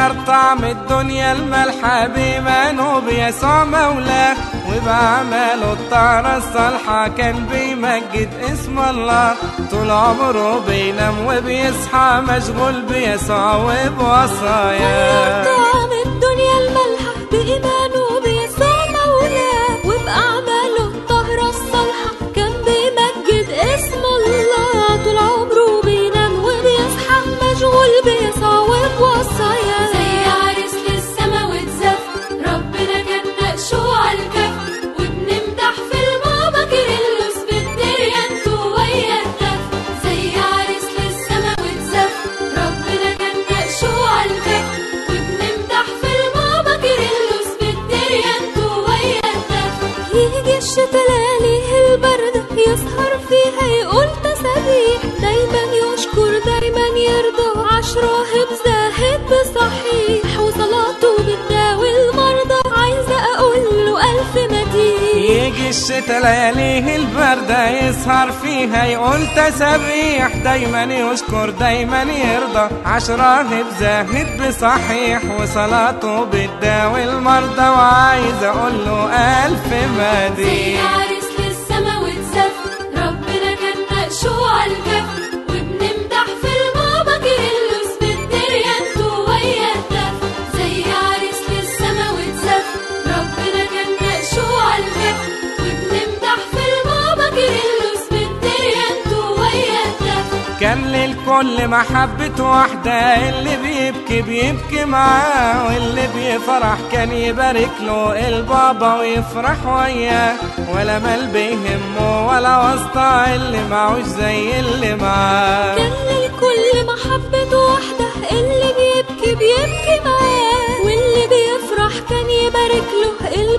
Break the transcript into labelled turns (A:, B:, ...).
A: غير طعم الدنيا الملحة بإيمانه بيسوع مولاه وبعمله الطهرة الصالحة كان بيمجد اسم الله طول عمره بينام وبيصحى مشغول بيسوع وبوصاياه
B: طعم الدنيا الملحة بإيمانه بيسوع مولاه وبأعماله الطهرة الصالحة كان بيمجد اسم الله طول عمره بينام وبيصحى مشغول بيسوع وبوصاياه
C: زي عريس للسما واتزف ربنا كان نقشه عالكف وبنمدح في الماما كيرلس بالدريانتو ويا الدف زي عريس للسما واتزف ربنا كان نقشه عالكف وبنمدح في الماما كيرلس بالدريانتو ويا الدف
B: يجي الشتا لياليه البردة يسهر فيها يقول تسابيح دايما يشكر دايما يرضى عشراهب زاهد بصحيح وصلاته بتداوي المرضى عايزة أقول له ألف مديح
A: يجي الشتا لياليه البردة يسهر فيها يقول تسابيح دايما يشكر دايما يرضى عشرة زاهد بصحيح وصلاته بتداوي المرضى وعايز اقول له الف
C: زي
A: مديح
C: عريس للسما واتزف ربنا كان نقشه عالكف وبنمدح في الماما كيرلس بالدريانتو ويا الدف زي عريس للسما واتزف ربنا كان نقشه عالكف وبنمدح في الماما كيرلس بالدريانتو ويا الدف
A: كان للكل محبة واحدة اللي بيبكي بيبكي معاه واللي بيفرح كان يبارك له البابا ويفرح وياه ولا مال بيهمه ولا واسطة اللي معوش زي اللي معاه
B: كان للكل محبة واحدة اللي بيبكي بيبكي معاه واللي بيفرح كان يبارك له